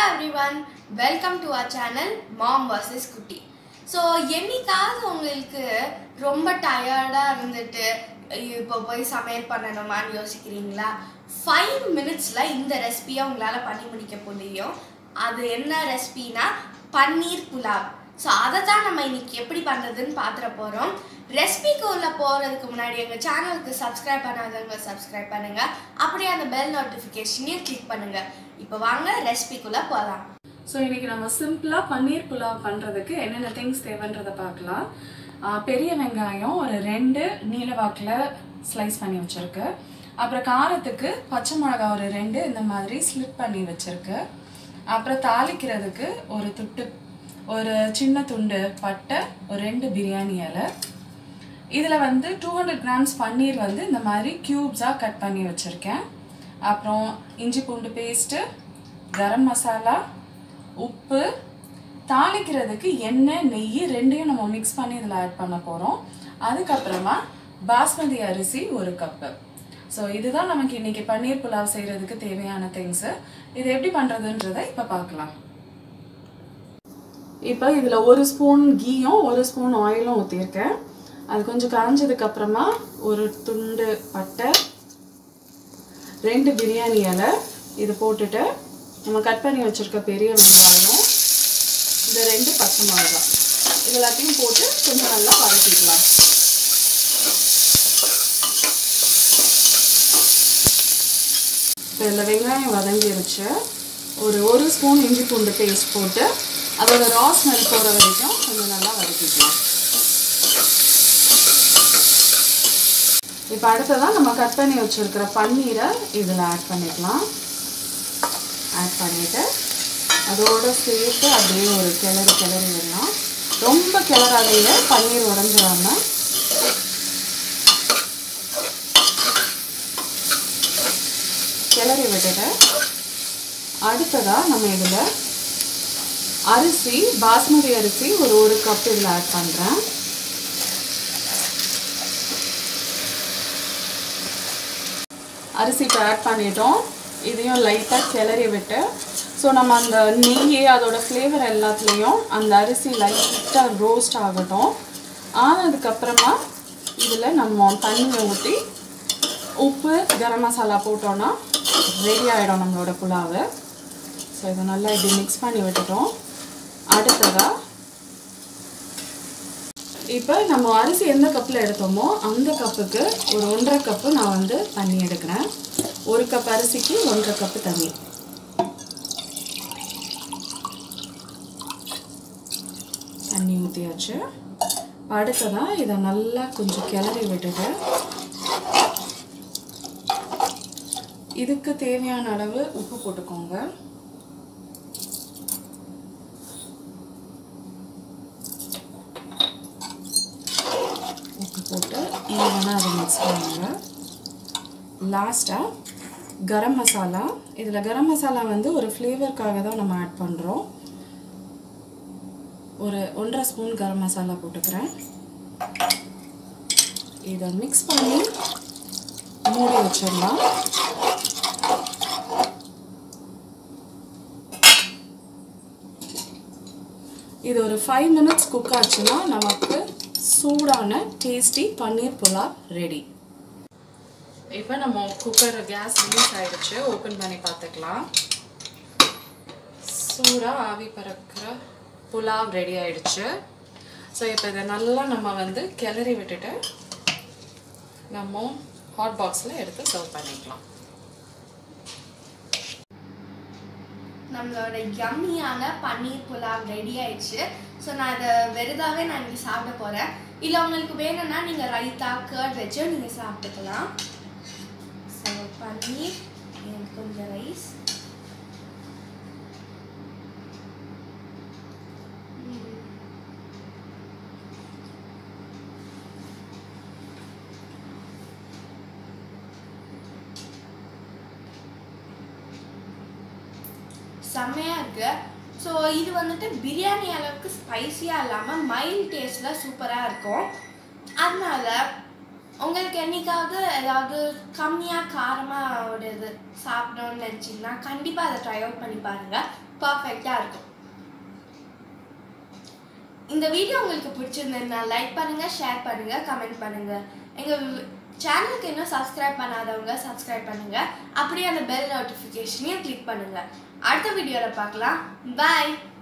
everyone welcome to our channel mom vs குட்டி so என்னைக்காவது உங்களுக்கு ரொம்ப டயர்டாக இருந்துட்டு இப்போ போய் சமையல் பண்ணணுமான்னு யோசிக்கிறீங்களா ஃபைவ் மினிட்ஸில் இந்த ரெசிபியை உங்களால் பண்ணி முடிக்க முடியும் அது என்ன ரெசிபினா பன்னீர் புலாவ் ஸோ அதை தான் நம்ம இன்னைக்கு எப்படி பண்ணுறதுன்னு பார்த்துட போகிறோம் ரெசிபிக்கு உள்ள போகிறதுக்கு முன்னாடி எங்கள் சேனலுக்கு சப்ஸ்கிரைப் பண்ணாதவங்க சப்ஸ்கிரைப் பண்ணுங்கள் அப்படியே அந்த பெல் நோட்டிஃபிகேஷனையும் கிளிக் பண்ணுங்கள் இப்போ வாங்க ரெசிபிக்குள்ளே போகலாம் ஸோ இன்னைக்கு நம்ம சிம்பிளாக பன்னீர் புலாவ் பண்ணுறதுக்கு என்னென்ன திங்ஸ் தேவைன்றதை பார்க்கலாம் ஆஹ் பெரிய வெங்காயம் ஒரு ரெண்டு நீல வாக்கில் ஸ்லைஸ் பண்ணி வச்சுருக்கு அப்புறம் காரத்துக்கு பச்சை மிளகா ஒரு ரெண்டு இந்த மாதிரி ஸ்லிப் பண்ணி வச்சுருக்கு அப்புறம் தாளிக்கிறதுக்கு ஒரு துட்டு ஒரு சின்ன துண்டு பட்டை ஒரு ரெண்டு பிரியாணி இலை இதில் வந்து டூ ஹண்ட்ரட் கிராம்ஸ் பன்னீர் வந்து இந்த மாதிரி க்யூப்ஸாக கட் பண்ணி வச்சுருக்கேன் அப்புறம் இஞ்சி பூண்டு பேஸ்ட்டு கரம் மசாலா உப்பு தாளிக்கிறதுக்கு எண்ணெய் நெய் ரெண்டையும் நம்ம மிக்ஸ் பண்ணி இதில் ஆட் பண்ண போகிறோம் அதுக்கப்புறமா பாஸ்மதி அரிசி ஒரு கப்பு ஸோ இதுதான் நமக்கு இன்னைக்கு பன்னீர் புலாவ் செய்கிறதுக்கு தேவையான திங்ஸு இது எப்படி பண்ணுறதுன்றதை இப்போ பார்க்கலாம் இப்போ இதில் ஒரு ஸ்பூன் கீயும் ஒரு ஸ்பூன் ஆயிலும் ஊற்றிருக்கேன் அது கொஞ்சம் காஞ்சதுக்கு அப்புறமா ஒரு துண்டு பட்டை ரெண்டு பிரியாணி இலை இது போட்டுட்டு நம்ம கட் பண்ணி வச்சுருக்க பெரிய வெங்காயம் இந்த ரெண்டு பச்சை மிளகா இது எல்லாத்தையும் போட்டு கொஞ்சம் நல்லா வதக்கிக்கலாம் இப்போ இதில் வெங்காயம் வதங்கிருச்சு ஒரு ஒரு ஸ்பூன் இஞ்சி பூண்டு பேஸ்ட் போட்டு அதோட ரா ஸ்மெல் போகிற வரைக்கும் கொஞ்சம் நல்லா வதக்கிக்கலாம் இப்போ அடுத்ததான் நம்ம கட் பண்ணி வச்சுருக்கிற பன்னீரை இதில் ஆட் பண்ணிக்கலாம் ஆட் பண்ணிவிட்டு அதோட சேர்த்து அப்படியே ஒரு கிளறி கிளறி விடலாம் ரொம்ப கிளறாதீங்க பன்னீர் உடஞ்சிடாம கிளறி விட்டுட்டு அடுத்ததாக நம்ம இதில் அரிசி பாஸ்மதி அரிசி ஒரு ஒரு கப் இதில் ஆட் பண்ணுறேன் அரிசி இப்போ ஆட் பண்ணிட்டோம் இதையும் லைட்டாக கிளறி விட்டு ஸோ நம்ம அந்த நெய் அதோட ஃப்ளேவர் எல்லாத்துலேயும் அந்த அரிசி லைட்டாக ரோஸ்ட் ஆகட்டும் ஆனதுக்கப்புறமா இதில் நம்ம தண்ணியை ஊற்றி உப்பு கரம் மசாலா போட்டோன்னா ரெடி ஆகிடும் நம்மளோட புலாவு ஸோ இதை நல்லா இப்படி மிக்ஸ் பண்ணி விட்டுட்டோம் அடுத்ததாக இப்போ நம்ம அரிசி எந்த கப்பில் எடுத்தோமோ அந்த கப்புக்கு ஒரு ஒன்றரை கப்பு நான் வந்து தண்ணி எடுக்கிறேன் ஒரு கப் அரிசிக்கு ஒன்றரை கப்பு தண்ணி தண்ணி ஊற்றியாச்சு அடுத்ததான் இதை நல்லா கொஞ்சம் கிளறி விட்டுட்டு இதுக்கு தேவையான அளவு உப்பு போட்டுக்கோங்க உப்பு போட்டு ஈவனாக அதை மிக்ஸ் பண்ணுங்க லாஸ்ட்டாக கரம் மசாலா இதில் கரம் மசாலா வந்து ஒரு ஃப்ளேவருக்காக தான் நம்ம ஆட் பண்ணுறோம் ஒரு ஒன்றரை ஸ்பூன் கரம் மசாலா போட்டுக்கிறேன் இதை மிக்ஸ் பண்ணி மூடி வச்சிடலாம் இது ஒரு ஃபைவ் மினிட்ஸ் குக் ஆச்சுன்னா நமக்கு சூடான டேஸ்டி பன்னீர் புலாவ் ரெடி இப்போ நம்ம குக்கர் கேஸ் ரிலீஸ் ஆயிடுச்சு ஓப்பன் பண்ணி பார்த்துக்கலாம் சூடாக ஆவி பறக்கிற புலாவ் ரெடி ஆயிடுச்சு ஸோ இப்போ இதை நல்லா நம்ம வந்து கிளறி விட்டுட்டு நம்ம ஹாட் பாக்ஸில் எடுத்து சர்வ் பண்ணிக்கலாம் நம்மளோட யம்மியான பன்னீர் புலாவ் ரெடி ஆயிடுச்சு ஸோ நான் இதை வெறுதாவே நான் இன்னைக்கு சாப்பிட போகிறேன் இல்லை உங்களுக்கு வேணும்னா நீங்கள் ரைத்தா கர்ட் வச்சு நீங்கள் சாப்பிட்டுக்கலாம் ஸோ பன்னீர் and கொஞ்சம் ரைஸ் செம்மையாக இருக்கு ஸோ இது வந்துட்டு பிரியாணி அளவுக்கு ஸ்பைசியாக இல்லாமல் மைல்ட் டேஸ்ட்டில் சூப்பராக இருக்கும் அதனால உங்களுக்கு என்னைக்காவது ஏதாவது கம்மியாக காரமாக ஒரு இது சாப்பிடணும்னு நினச்சிங்கன்னா கண்டிப்பாக அதை ட்ரை அவுட் பண்ணி பாருங்கள் பர்ஃபெக்டாக இருக்கும் இந்த வீடியோ உங்களுக்கு பிடிச்சிருந்ததுன்னா லைக் பண்ணுங்கள் ஷேர் பண்ணுங்கள் கமெண்ட் பண்ணுங்கள் எங்கள் சேனலுக்கு இன்னும் சப்ஸ்கிரைப் பண்ணாதவங்க சப்ஸ்கிரைப் பண்ணுங்கள் அப்படியே அந்த பெல் நோட்டிஃபிகேஷனையும் கிளிக் பண்ணுங்கள் அடுத்த வீடியோவில் பார்க்கலாம் பாய்